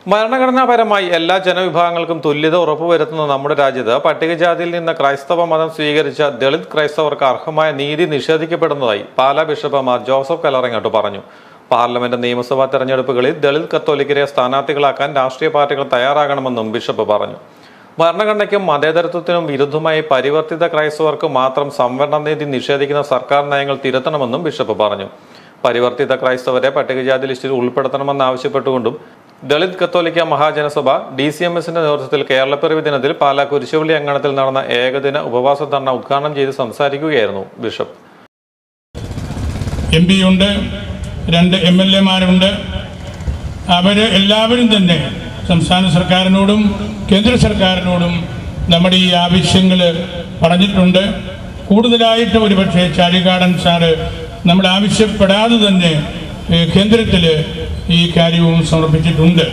ഭരണഘടനാപരമായി എല്ലാ ജനവിഭാഗങ്ങൾക്കും തുല്യത ഉറപ്പുവരുത്തുന്ന നമ്മുടെ രാജ്യത്ത് പട്ടികജാതിയിൽ നിന്ന് ക്രൈസ്തവ മതം സ്വീകരിച്ച ദളിത് ക്രൈസ്തവർക്ക് അർഹമായ നീതി നിഷേധിക്കപ്പെടുന്നതായി പാലാ ബിഷപ്പ് മാർ ജോസഫ് കലറങ്ങോട്ട് പറഞ്ഞു പാർലമെന്റ് നിയമസഭാ തെരഞ്ഞെടുപ്പുകളിൽ ദളിത് കത്തോലിക്കരെ സ്ഥാനാർത്ഥികളാക്കാൻ രാഷ്ട്രീയ പാർട്ടികൾ തയ്യാറാകണമെന്നും ബിഷപ്പ് പറഞ്ഞു ഭരണഘടനയ്ക്കും മതേതരത്വത്തിനും വിരുദ്ധമായി പരിവർത്തിത ക്രൈസ്തവർക്ക് മാത്രം സംവരണ നീതി നിഷേധിക്കുന്ന സർക്കാർ നയങ്ങൾ തിരുത്തണമെന്നും ബിഷപ്പ് പറഞ്ഞു പരിവർത്തിത ക്രൈസ്തവരെ പട്ടികജാതി ലിസ്റ്റിൽ ഉൾപ്പെടുത്തണമെന്ന് ആവശ്യപ്പെട്ടുകൊണ്ടും ദളിത് കത്തോലിക്ക മഹാജനസഭ ഡി സി എം എസിന്റെ നേതൃത്വത്തിൽ കേരളപ്പിറവി ദിനത്തിൽ പാലാ കുരിശുപള്ളി അങ്കണത്തിൽ നടന്ന ഏകദിന ഉപവാസ ധർണ ഉദ്ഘാടനം ചെയ്ത് സംസാരിക്കുകയായിരുന്നു ബിഷപ്പ് എം ഉണ്ട് രണ്ട് എം എൽ എമാരുണ്ട് അവർ എല്ലാവരും തന്നെ സംസ്ഥാന സർക്കാരിനോടും കേന്ദ്ര സർക്കാരിനോടും നമ്മുടെ ഈ ആവശ്യങ്ങൾ പറഞ്ഞിട്ടുണ്ട് കൂടുതലായിട്ട് ഒരുപക്ഷെ ചാലികാടൻ സാറ് നമ്മൾ ആവശ്യപ്പെടാതെ തന്നെ കേന്ദ്രത്തിൽ ഈ കാര്യവും സമർപ്പിച്ചിട്ടുണ്ട്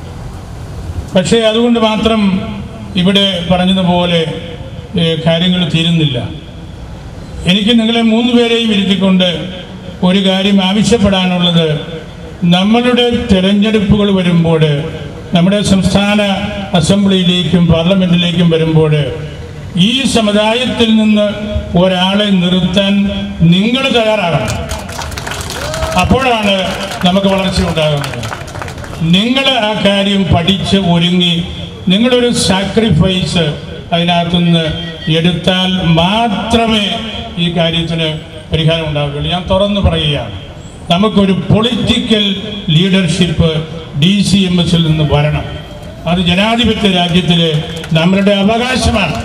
പക്ഷേ അതുകൊണ്ട് മാത്രം ഇവിടെ പറഞ്ഞതുപോലെ കാര്യങ്ങൾ തീരുന്നില്ല എനിക്ക് നിങ്ങളെ മൂന്ന് പേരെയും ഇരുത്തിക്കൊണ്ട് ഒരു കാര്യം ആവശ്യപ്പെടാനുള്ളത് നമ്മളുടെ തിരഞ്ഞെടുപ്പുകൾ വരുമ്പോൾ നമ്മുടെ സംസ്ഥാന അസംബ്ലിയിലേക്കും പാർലമെന്റിലേക്കും വരുമ്പോൾ ഈ സമുദായത്തിൽ നിന്ന് ഒരാളെ നിർത്താൻ നിങ്ങൾ തയ്യാറാകണം അപ്പോഴാണ് നമുക്ക് വളർച്ച ഉണ്ടാകുന്നത് നിങ്ങൾ ആ കാര്യം പഠിച്ച് ഒരുങ്ങി നിങ്ങളൊരു സാക്രിഫൈസ് അതിനകത്തുനിന്ന് എടുത്താൽ മാത്രമേ ഈ കാര്യത്തിന് പരിഹാരം ഉണ്ടാവുകയുള്ളൂ ഞാൻ തുറന്നു പറയുകയാണ് നമുക്കൊരു political leadership D C M എസിൽ നിന്ന് വരണം അത് ജനാധിപത്യ രാജ്യത്തിലെ നമ്മളുടെ അവകാശമാണ്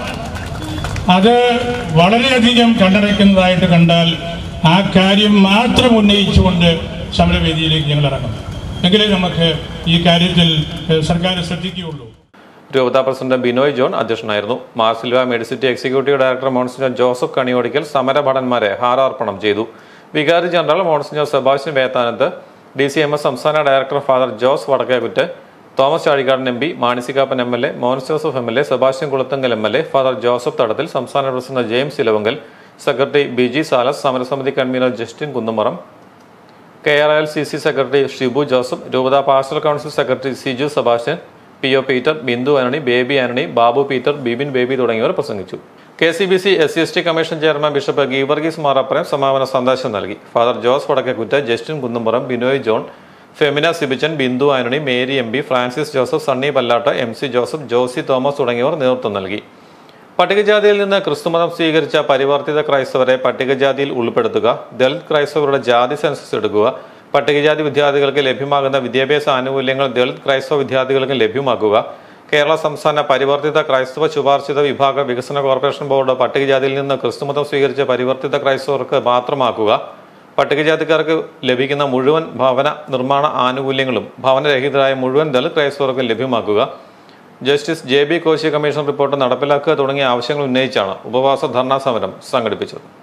അത് വളരെയധികം കണ്ടടയ്ക്കുന്നതായിട്ട് കണ്ടാൽ ആ കാര്യം മാത്രം ഉന്നയിച്ചുകൊണ്ട് സമരവേദിയിലേക്ക് ഞങ്ങൾ ഇറങ്ങും എങ്കിലേ നമുക്ക് ഈ കാര്യത്തിൽ ഏഹ്, സർക്കാർ ശ്രദ്ധിക്കുകയുള്ളൂ രൂപതാ പ്രസിഡന്റ് ബിനോയ് ജോൺ അധ്യക്ഷനായിരുന്നു Marsleeva Medicity executive director monsignor Joseph Kaniyodickal സമരഭടന്മാരെ ഹാരാർപ്പണം ചെയ്തു വികാരി general monsignor Sebastian Vettanath D C M S സംസ്ഥാന director father Jose Vadakkekutt Thomas Chazhikadan M P Mani C Kappan M L A Mons Joseph M L A Sebastian Kulathunkal M L A father Joseph Thadathil സംസ്ഥാന president James Elavunkal secretary Biji Salas സമരസമിതി convener Justin Kunnumaram K R L C C secretary Shibu Joseph രൂപത pastoral council secretary Siju Sebastian P O Peter Bindu Antony Baby Antony Babu Peter Bibin Baby തുടങ്ങിയവർ പ്രസംഗിച്ചു K C B C S C S T commission chairman bishop Geevarghese Marapparam സമാപന സന്ദേശം നൽകി father Jose Vadakkekutt Justin Kunnumpuram Binoy John Femina Sibichan Bindu Antony Mary M P Francis Joseph Sunny Pallatt M C Joseph Josy Thomas തുടങ്ങിയവർ നേതൃത്വം നൽകി പട്ടികജാതിയിൽ നിന്ന് ക്രിസ്തുമതം സ്വീകരിച്ച പരിവർത്തിത ക്രൈസ്തവരെ പട്ടികജാതിയിൽ ഉൾപ്പെടുത്തുക ദളിത് ക്രൈസ്തവരുടെ ജാതി സെൻസസ് എടുക്കുക പട്ടികജാതി വിദ്യാർത്ഥികൾക്ക് ലഭ്യമാകുന്ന വിദ്യാഭ്യാസ ആനുകൂല്യങ്ങൾ ദളിത് ക്രൈസ്തവ വിദ്യാർത്ഥികൾക്ക് ലഭ്യമാക്കുക കേരള സംസ്ഥാന പരിവർത്തിത ക്രൈസ്തവ ശുപാർശിത വിഭാഗ വികസന കോർപ്പറേഷൻ ബോർഡ് പട്ടികജാതിയിൽ നിന്ന് ക്രിസ്തുമതം സ്വീകരിച്ച പരിവർത്തിത ക്രൈസ്തവർക്ക് മാത്രമാക്കുക പട്ടികജാതിക്കാർക്ക് ലഭിക്കുന്ന മുഴുവൻ ഭവന നിർമ്മാണ ആനുകൂല്യങ്ങളും ഭവനരഹിതരായ മുഴുവൻ ദളിത് ക്രൈസ്തവർക്കും ലഭ്യമാക്കുക justice J B Koshy commission report നടപ്പിലാക്കുക തുടങ്ങിയ ആവശ്യങ്ങൾ ഉന്നയിച്ചാണ് ഉപവാസ ധർണാ സമരം സംഘടിപ്പിച്ചത്